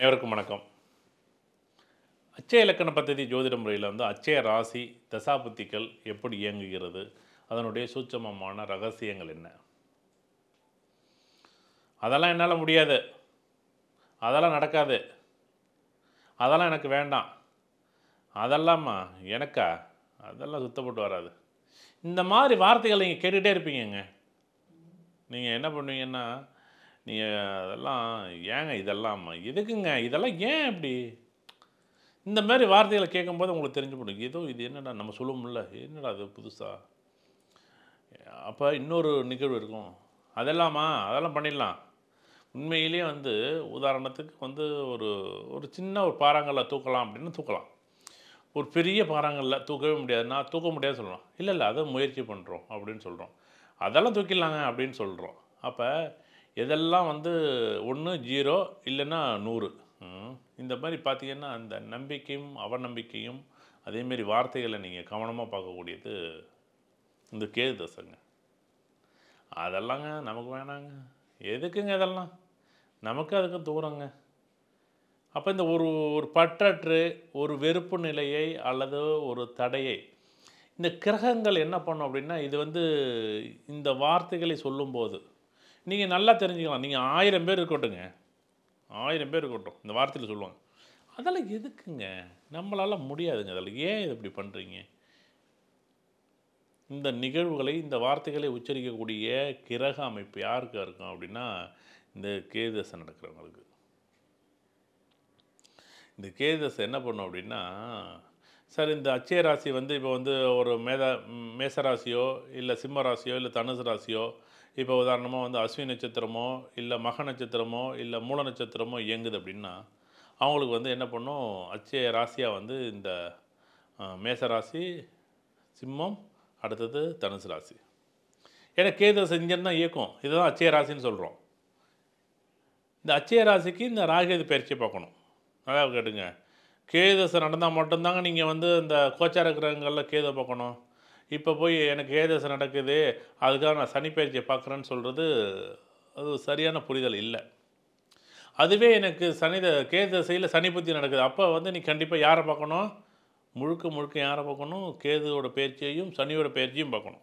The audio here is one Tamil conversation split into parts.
எவருக்கும் வணக்கம் அச்சய இலக்கண பദ്ധதி ஜோதிட முறையில் வந்து அச்சய ராசி தசாபுத்திகள் எப்படி இயங்குகிறது அதனுடைய சூட்சமமான ரகசியங்கள் என்ன அதெல்லாம் என்னால் முடியாது அதெல்லாம் நடக்காது அதெல்லாம் எனக்கு வேண்டாம் அதெல்லாமா எனக்கா அதெல்லாம் சுத்தப்பட்டு வராது இந்த மாதிரி வார்த்தைகள் நீங்கள் கேட்டுகிட்டே இருப்பீங்கங்க நீங்கள் என்ன பண்ணுவீங்கன்னா நீங்கள் அதெல்லாம் ஏங்க இதெல்லாம் எதுக்குங்க இதெல்லாம் ஏன் இப்படி இந்த மாதிரி வார்த்தைகளை கேட்கும்போது உங்களுக்கு தெரிஞ்சு போடும் ஏதோ இது என்னடா நம்ம சொல்லுவோம்ல என்னடா அது புதுசாக அப்போ இன்னொரு நிகழ்வு இருக்கும் அதெல்லாமா அதெல்லாம் பண்ணிடலாம் உண்மையிலேயே வந்து உதாரணத்துக்கு வந்து ஒரு ஒரு சின்ன ஒரு பாறாங்கல்ல தூக்கலாம் அப்படின்னு தூக்கலாம் ஒரு பெரிய பாறாங்கல்ல தூக்கவே முடியாதுன்னா தூக்க முடியாது சொல்கிறோம் இல்லை இல்லை அதை முயற்சி பண்ணுறோம் அப்படின்னு சொல்கிறோம் அதெல்லாம் தூக்கிடலாங்க அப்படின்னு சொல்கிறோம் அப்போ எதெல்லாம் வந்து ஒன்று ஜீரோ இல்லைன்னா நூறு ம். இந்த மாதிரி பார்த்தீங்கன்னா அந்த நம்பிக்கையும் அவநம்பிக்கையும் அதேமாரி வார்த்தைகளை நீங்கள் கவனமாக பார்க்கக்கூடியது இந்த கேது தசைங்க அதெல்லாங்க நமக்கு வேணாங்க எதுக்குங்க இதெல்லாம் நமக்கு அதுக்கு தூரங்க அப்போ இந்த ஒரு ஒரு பற்றற்று ஒரு வெறுப்பு நிலையை அல்லது ஒரு தடையை இந்த கிரகங்கள் என்ன பண்ணும் அப்படின்னா இது வந்து இந்த வார்த்தைகளை சொல்லும்போது நீங்கள் நல்லா தெரிஞ்சுக்கலாம் நீங்கள் ஆயிரம் பேர் இருக்கட்டுங்க ஆயிரம் பேர் இருக்கட்டும் இந்த வார்த்தையில் சொல்லுவாங்க அதெல்லாம் எதுக்குங்க நம்மளால முடியாதுங்க அதெல்லாம் ஏன் இது இப்படி பண்ணுறீங்க இந்த நிகழ்வுகளை இந்த வார்த்தைகளை உச்சரிக்கக்கூடிய கிரக அமைப்பு யாருக்கு இருக்கும் அப்படின்னா இந்த கேதசை நடக்கிறவங்களுக்கு இந்த கேதசை என்ன பண்ணும் அப்படின்னா சார் இந்த அச்சய ராசி வந்து இப்போ வந்து ஒரு மேத ம், மேச ராசியோ இல்லை சிம்ம ராசியோ இல்லை தனுசு ராசியோ இப்போ உதாரணமாக வந்து அஸ்வினி நட்சத்திரமோ இல்லை மக நட்சத்திரமோ இல்லை மூல நட்சத்திரமோ இயங்குது அப்படின்னா அவங்களுக்கு வந்து என்ன பண்ணும் அச்சய ராசியாக வந்து இந்த அஹ், மேச ராசி சிம்மம் அடுத்தது தனுசு ராசி ஏன்னா கேது செஞ்சன் தான் இயக்கும் இதுதான் அச்சய ராசின்னு சொல்கிறோம் இந்த அச்சய ராசிக்கு இந்த ராகேது பயிற்சியை பார்க்கணும் நல்லா கேட்டுங்க கேதசை நடந்தால் மட்டும்தாங்க நீங்கள் வந்து இந்த கோச்சார கிரகங்களில் கேதை பார்க்கணும் இப்போ போய் எனக்கு கேதசை நடக்குது அதுக்காக நான் சனி பயிற்சியை பார்க்குறேன்னு சொல்கிறது அது சரியான புரிதல் இல்லை அதுவே எனக்கு சனி கேதசையில் சனி புத்தி நடக்குது அப்போ வந்து நீ கண்டிப்பாக யாரை பார்க்கணும் முழுக்க முழுக்க யாரை பார்க்கணும் கேதுவோட பயிற்சியையும் சனியோட பயிற்சியும் பார்க்கணும்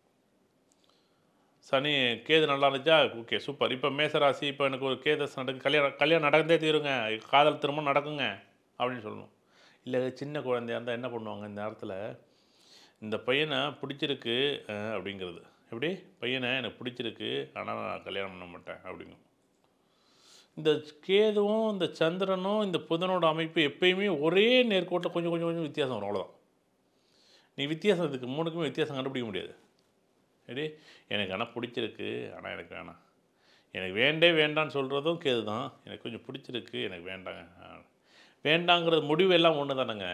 சனி கேது நல்லா இருந்துச்சா ஓகே சூப்பர் இப்போ மேசராசி இப்போ எனக்கு ஒரு கேதஸ் நடக்கு கல்யாணம் கல்யாணம் நடந்தே தீருங்க காதல் திருமணம் நடக்குங்க அப்படின்னு சொல்லணும் இல்லை சின்ன குழந்தையா இருந்தால் என்ன பண்ணுவாங்க இந்த நேரத்தில் இந்த பையனை பிடிச்சிருக்கு அஹ், அப்படிங்கிறது எப்படி பையனை எனக்கு பிடிச்சிருக்கு ஆனால் நான் கல்யாணம் பண்ண மாட்டேன் அப்படிங்கும் இந்த கேதுவும் இந்த சந்திரனும் இந்த புதனோட அமைப்பு எப்பயுமே ஒரே நேர்கோட்டில் கொஞ்சம் கொஞ்சம் கொஞ்சம் வித்தியாசம் வரும் அவ்வளோதான் நீ வித்தியாசம் இதுக்கு மூணுக்குமே வித்தியாசம் கண்டுபிடிக்க முடியாது சரி எனக்கு ஆனால் பிடிச்சிருக்கு ஆனால் எனக்கு வேணாம் எனக்கு வேண்டே வேண்டான்னு சொல்கிறதும் கேது தான் எனக்கு கொஞ்சம் பிடிச்சிருக்கு எனக்கு வேண்டாங்க ஆ. வேண்டாங்கிறது முடிவு எல்லாம் ஒன்று தானேங்க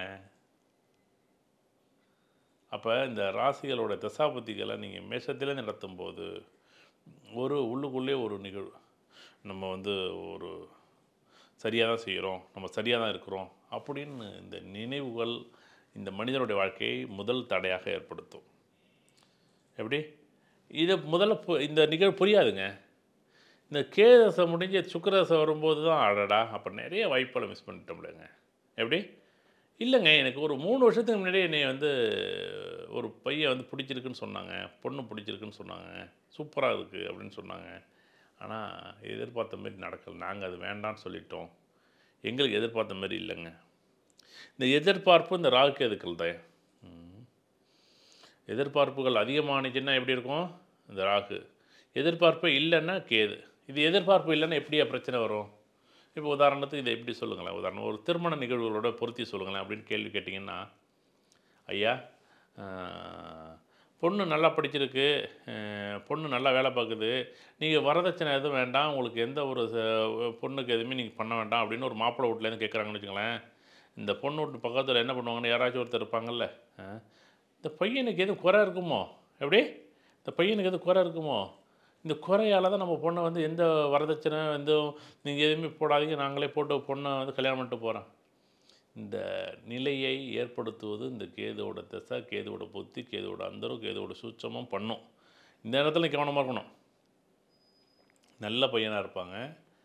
அப்போ இந்த ராசிகளோட தசாபதிகளை நீங்கள் மேஷத்திலே நடத்தும்போது ஒரு உள்ளுக்குள்ளே ஒரு நிகழ்வு நம்ம வந்து ஒரு சரியாக தான் செய்கிறோம் நம்ம சரியாக தான் இருக்கிறோம் அப்படின்னு இந்த நினைவுகள் இந்த மனிதனுடைய வாழ்க்கையை முதல் தடையாக ஏற்படுத்தும் எப்படி இது முதல்ல பு- இந்த நிகழ்வு புரியாதுங்க இந்த கேதசை முடிஞ்சு சுக்கரதசை வரும்போது தான் அடடா அப்போ நிறைய வாய்ப்புகளை மிஸ் பண்ணிட்டோம்லங்க எப்படி இல்லைங்க எனக்கு ஒரு மூணு வருஷத்துக்கு முன்னாடியே என்னை வந்து ஒரு பையன் வந்து பிடிச்சிருக்குன்னு சொன்னாங்க பொண்ணு பிடிச்சிருக்குன்னு சொன்னாங்க சூப்பராக இருக்குது அப்படின்னு சொன்னாங்க ஆனால் எதிர்பார்த்த மாதிரி நடக்கலை நாங்கள் அது வேண்டாம்னு சொல்லிட்டோம் எங்களுக்கு எதிர்பார்த்த மாதிரி இல்லைங்க இந்த எதிர்பார்ப்பு இந்த ராகு எதுக்கள் தான் ம். எதிர்பார்ப்புகள் அதிகமானுச்சுன்னா எப்படி இருக்கும் இந்த ராகு எதிர்பார்ப்பு இல்லைன்னா கேது இது எதிர்பார்ப்பு இல்லைன்னா எப்படியா பிரச்சனை வரும் இப்போ உதாரணத்துக்கு இதை எப்படி சொல்லுங்களேன் உதாரணம் ஒரு திருமண நிகழ்வுகளோட பொருத்தி சொல்லுங்களேன் அப்படின்னு கேள்வி கேட்டிங்கன்னா ஐயா ஆஹ், பொண்ணு நல்லா படிச்சிருக்கு ஆஹ், பொண்ணு நல்லா வேலை பார்க்குது நீங்கள் வரதட்சணை எதுவும் வேண்டாம் உங்களுக்கு எந்த ஒரு ச- பொண்ணுக்கு எதுவுமே நீங்கள் பண்ண வேண்டாம் அப்படின்னு ஒரு மாப்பிள்ளை வீட்லேருந்து கேட்குறாங்கன்னு வச்சுங்களேன் இந்த பொண்ணு வீட்டு பக்கத்தில் என்ன பண்ணுவாங்கன்னு யாராச்சும் ஒருத்தர் இருப்பாங்கல்ல ஆ? இந்த பையனுக்கு எதுவும் குறை இருக்குமோ எப்படி இந்த பையனுக்கு எதுவும் குறை இருக்குமோ இந்த குறையால் தான் நம்ம பொண்ணை வந்து எந்த வரதட்சணை எந்த நீங்கள் எதுவுமே போடாதீங்க நாங்களே போட்டு பொண்ணை வந்து கல்யாணம் பண்ணிட்டு போகிறோம் இந்த நிலையை ஏற்படுத்துவது இந்த கேதுவோட திசை கேதுவோட புத்தி கேதுவோட அந்தரம் கேதுவோட சூட்சமும் பண்ணும் இந்த நேரத்தில் கவனமாக இருக்கணும் நல்ல பையனாக இருப்பாங்க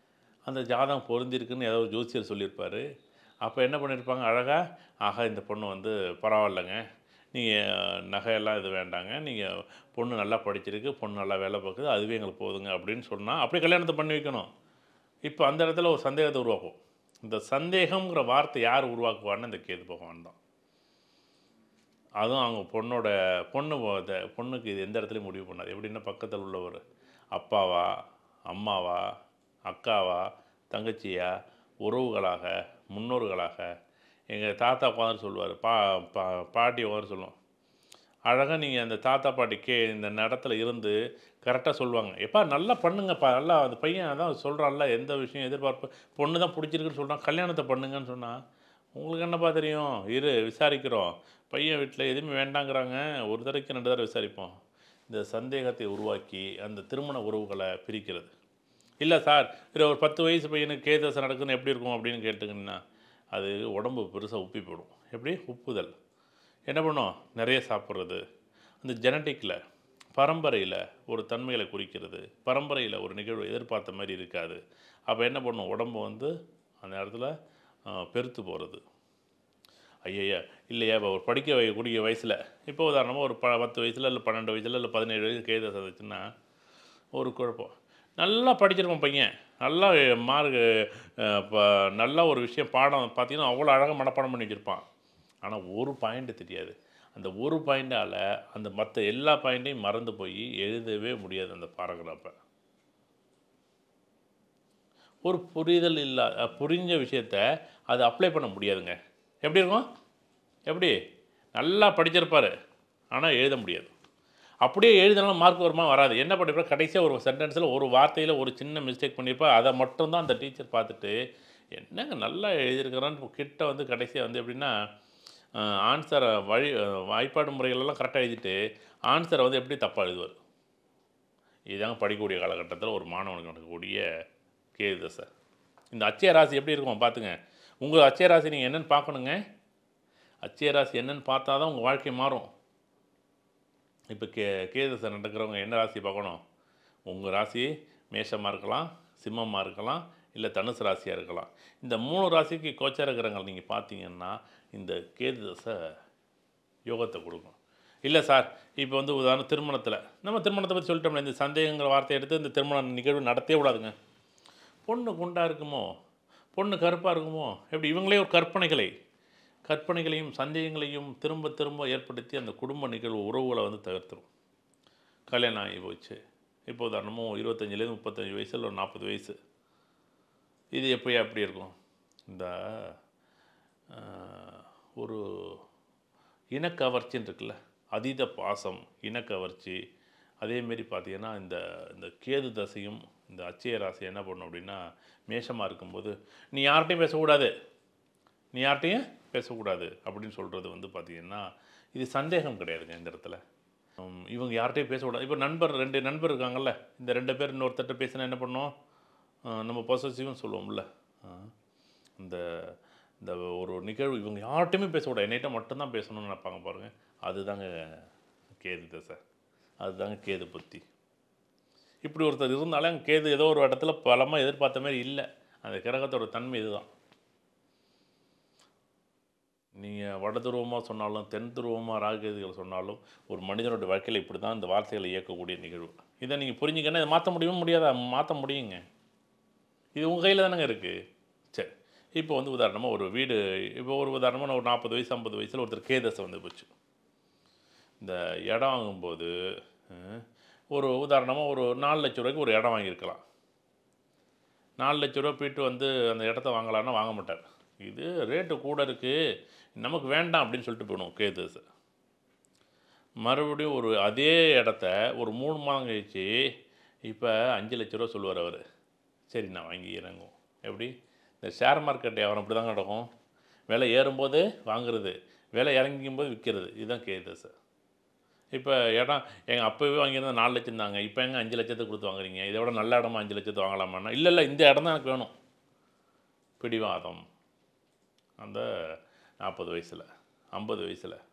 அந்த ஜாதகம் பொருந்திருக்குன்னு ஏதோ ஒரு ஜோசியர் சொல்லியிருப்பார் அப்போ என்ன பண்ணியிருப்பாங்க அழகாக ஆகா இந்த பொண்ணு வந்து பரவாயில்லைங்க நீங்கள் நகையெல்லாம் இது வேண்டாங்க நீங்கள் பொண்ணு நல்லா படிச்சிருக்கு பொண்ணு நல்லா வேலை பார்க்குது அதுவே எங்களுக்கு போதுங்க அப்படின்னு சொன்னால் அப்படியே கல்யாணத்தை பண்ணி வைக்கணும் இப்போ அந்த இடத்துல ஒரு சந்தேகத்தை உருவாக்கும் இந்த சந்தேகம்ங்கிற வார்த்தை யார் உருவாக்குவான்னு இந்த கேது பகவான் தான் அதுவும் அவங்க பொண்ணோட பொண்ணு போ- இந்த பொண்ணுக்கு இது எந்த இடத்துலையும் முடிவு பண்ணாது எப்படின்னா பக்கத்தில் உள்ளவர் அப்பாவா அம்மாவா அக்காவா தங்கச்சியா உறவுகளாக முன்னோர்களாக எங்கள் தாத்தா உட்காந்து சொல்லுவார் பா பா பாட்டி உட்காந்து சொல்லுவோம் அழகாக நீங்கள் அந்த தாத்தா பாட்டி கே இந்த இடத்துல இருந்து கரெக்டாக சொல்லுவாங்க எப்பா நல்லா பண்ணுங்கப்பா நல்லா அந்த பையன் அதான் சொல்கிறான்ல எந்த விஷயம் எதிர்பார்ப்பு பொண்ணு தான் பிடிச்சிருக்குன்னு சொல்கிறான் கல்யாணத்தை பண்ணுங்கன்னு சொன்னால் உங்களுக்கு என்னப்பா தெரியும் இரு விசாரிக்கிறோம் பையன் வீட்டில் எதுவுமே வேண்டாங்கிறாங்க ஒரு தடவைக்கு ரெண்டு தடவை விசாரிப்போம் இந்த சந்தேகத்தை உருவாக்கி அந்த திருமண உறவுகளை பிரிக்கிறது இல்லை சார் இது ஒரு பத்து வயசு பையனுக்கு கேதசை நடக்குதுன்னு எப்படி இருக்கும் அப்படின்னு கேட்டுங்கன்னா அது உடம்பு பெருசாக உப்பி போடும் எப்படி உப்புதல் என்ன பண்ணும் நிறைய சாப்பிட்றது அந்த ஜெனட்டிக்கில் பரம்பரையில் ஒரு தன்மைகளை குறிக்கிறது பரம்பரையில் ஒரு நிகழ்வு எதிர்பார்த்த மாதிரி இருக்காது அப்போ என்ன பண்ணும் உடம்பு வந்து அந்த இடத்துல ஆ, பெருத்து போகிறது ஐயய்யா இல்லையா இப்போ ஒரு படிக்க வைக்கக்கூடிய வயசில் இப்போ உதாரணமாக ஒரு ப பத்து வயசில் இல்லை பன்னெண்டு வயசில் இல்லை பதினேழு வயசு கேது வந்துச்சுன்னா ஒரு குழப்பம் நல்லா படிச்சிருப்பான் பையன் நல்லா மார்க் இப்போ நல்லா ஒரு விஷயம் பாடம் பார்த்தீங்கன்னா அவ்வளோ அழகாக மனப்பாடம் பண்ணி வச்சுருப்பான் ஆனால் ஒரு பாயிண்ட்டு தெரியாது அந்த ஒரு பாயிண்டால் அந்த மற்ற எல்லா பாயிண்ட்டையும் மறந்து போய் எழுதவே முடியாது அந்த பாராகிராஃபை ஒரு புரிதல் இல்லா அஹ் புரிஞ்ச விஷயத்த அது அப்ளை பண்ண முடியாதுங்க எப்படி இருக்கும் எப்படி நல்லா படிச்சிருப்பாரு ஆனால் எழுத முடியாது அப்படியே எழுதினாலும் மார்க் வருமா வராது என்ன பண்ணிருப்பா கடைசியாக ஒரு சென்டென்ஸில் ஒரு வார்த்தையில் ஒரு சின்ன மிஸ்டேக் பண்ணியிருப்பா அதை மட்டும்தான் அந்த டீச்சர் பார்த்துட்டு என்னங்க நல்லா எழுதியிருக்கிறான்னு கிட்ட வந்து கடைசியாக வந்து எப்படின்னா ஆன்சரை வழி அஹ், வாய்ப்பாடு முறைகளெல்லாம் கரெக்டாக எழுதிட்டு ஆன்சரை வந்து எப்படி தப்பாக எழுதுவார் இதுதாங்க படிக்கக்கூடிய காலகட்டத்தில் ஒரு மாணவனுக்கு நடக்கக்கூடிய கேது தசை இந்த அச்சய ராசி எப்படி இருக்கும் பார்த்துங்க உங்கள் அச்சய ராசி நீங்கள் என்னென்னு பார்க்கணுங்க அச்சய ராசி என்னன்னு பார்த்தா தான் உங்கள் வாழ்க்கை மாறும் இப்போ கே கேதசை நடக்கிறவங்க என்ன ராசி பார்க்கணும் உங்கள் ராசி மேஷமாக இருக்கலாம் சிம்மமாக இருக்கலாம் இல்லை தனுசு ராசியாக இருக்கலாம் இந்த மூணு ராசிக்கு கோச்சார கிரகங்கள் நீங்கள் பார்த்தீங்கன்னா இந்த கேது தசை யோகத்தை கொடுக்கும் இல்லை சார் இப்போ வந்து உதாரணம் திருமணத்தில் நம்ம திருமணத்தை பற்றி சொல்லிட்டோம்ல இந்த சந்தேகங்கிற வார்த்தையை எடுத்து இந்த திருமண நிகழ்வு நடத்தவே கூடாதுங்க பொண்ணு குண்டா இருக்குமோ பொண்ணு கருப்பாக இருக்குமோ எப்படி இவங்களே ஒரு கற்பனைகளை கற்பனைகளையும் சந்தேகங்களையும் திரும்ப திரும்ப ஏற்படுத்தி அந்த குடும்ப நிகழ்வு உறவுகளை வந்து தகர்த்துரும் கல்யாணம் ஆகி போச்சு இப்போ உதாரணமும் இருபத்தஞ்சிலேருந்து முப்பத்தஞ்சு வயசு இல்லை ஒரு நாற்பது வயசு இது எப்போயா எப்படி இருக்கும் இந்த ஆஹ், ஒரு இனக்கவர்ச்சின்னு இருக்குல்ல அதீத பாசம் இனக்கவர்ச்சி அதேமாரி பார்த்தீங்கன்னா இந்த இந்த கேது தசையும் இந்த அச்சய ராசி என்ன பண்ணும் அப்படின்னா மேஷமாக இருக்கும்போது நீ யார்கிட்டையும் பேசக்கூடாது நீ யார்கிட்டையும் பேசக்கூடாது அப்படின்னு சொல்கிறது வந்து பார்த்தீங்கன்னா இது சந்தேகம் கிடையாதுங்க இந்த இடத்துல உம், இவங்க யார்கிட்டையும் பேசக்கூடாது இப்போ நண்பர் ரெண்டு நண்பர் இருக்காங்கல்ல இந்த ரெண்டு பேர் இன்னொருத்தட்ட பேசினா என்ன பண்ணோம் அஹ், நம்ம பொசசிவ்னு சொல்லுவோம்ல அஹ், இந்த இந்த ஒரு நிகழ்வு இவங்க யார்கிட்டையுமே பேசக்கூடாது என்னைட்ட மட்டும்தான் பேசணும்னு நினைப்பாங்க பாருங்கள் அதுதாங்க கேது தசை அதுதாங்க கேது புத்தி இப்படி ஒருத்தர் இருந்தாலே அங்க கேது ஏதோ ஒரு இடத்துல பலமாக எதிர்பார்த்த மாதிரி இல்லை அந்த கிரகத்தோட தன்மை இதுதான் நீங்கள் வட துருவமாக சொன்னாலும் தென் துருவமாக ராகேதுகள் சொன்னாலும் ஒரு மனிதனோட வாழ்க்கையில் இப்படி தான் இந்த வார்த்தைகளை இயக்கக்கூடிய நிகழ்வு இதை நீங்கள் புரிஞ்சுக்கன்னா இதை மாற்ற முடியுமா முடியாதா மாற்ற முடியுங்க இது உங்கள் கையில் தானேங்க இருக்குது சரி இப்போ வந்து உதாரணமாக ஒரு வீடு இப்போ ஒரு உதாரணமாக நான் ஒரு நாற்பது வயசு ஐம்பது வயசில் ஒருத்தர் கேதசை வந்து போச்சு இந்த இடம் வாங்கும்போது அஹ், ஒரு உதாரணமாக ஒரு நாலு லட்ச ரூபாய்க்கு ஒரு இடம் வாங்கியிருக்கலாம் நாலு லட்ச ரூபா போயிட்டு வந்து அந்த இடத்த வாங்கலான்னா வாங்க மாட்டார் இது ரேட்டு கூட இருக்குது நமக்கு வேண்டாம் அப்படின்னு சொல்லிட்டு போயிடும் கேதசை மறுபடியும் ஒரு அதே இடத்த ஒரு மூணு மாதம் கழிச்சு இப்போ அஞ்சு லட்ச ரூபா சொல்லுவார் அவர் சரி நான் வாங்கி இறங்கும் எப்படி இந்த ஷேர் மார்க்கெட் வியாபாரம் அப்படி தாங்க நடக்கும் விலை ஏறும்போது வாங்குறது விலை இறங்கிக்கும் போது விற்கிறது இதுதான் கேதசை இப்போ இடம் எங்கள் அப்போவே வாங்கியிருந்தா நாலு லட்சம் தாங்க இப்போ எங்க அஞ்சு லட்சத்துக்கு கொடுத்து வாங்குறீங்க இதை விட நல்ல இடமா அஞ்சு லட்சத்துக்கு வாங்கலாமான்னா இல்லை இல்லை இந்த இடம் தான் எனக்கு வேணும் பிடிவாதம் அந்த நாற்பது வயசில் ஐம்பது வயசில்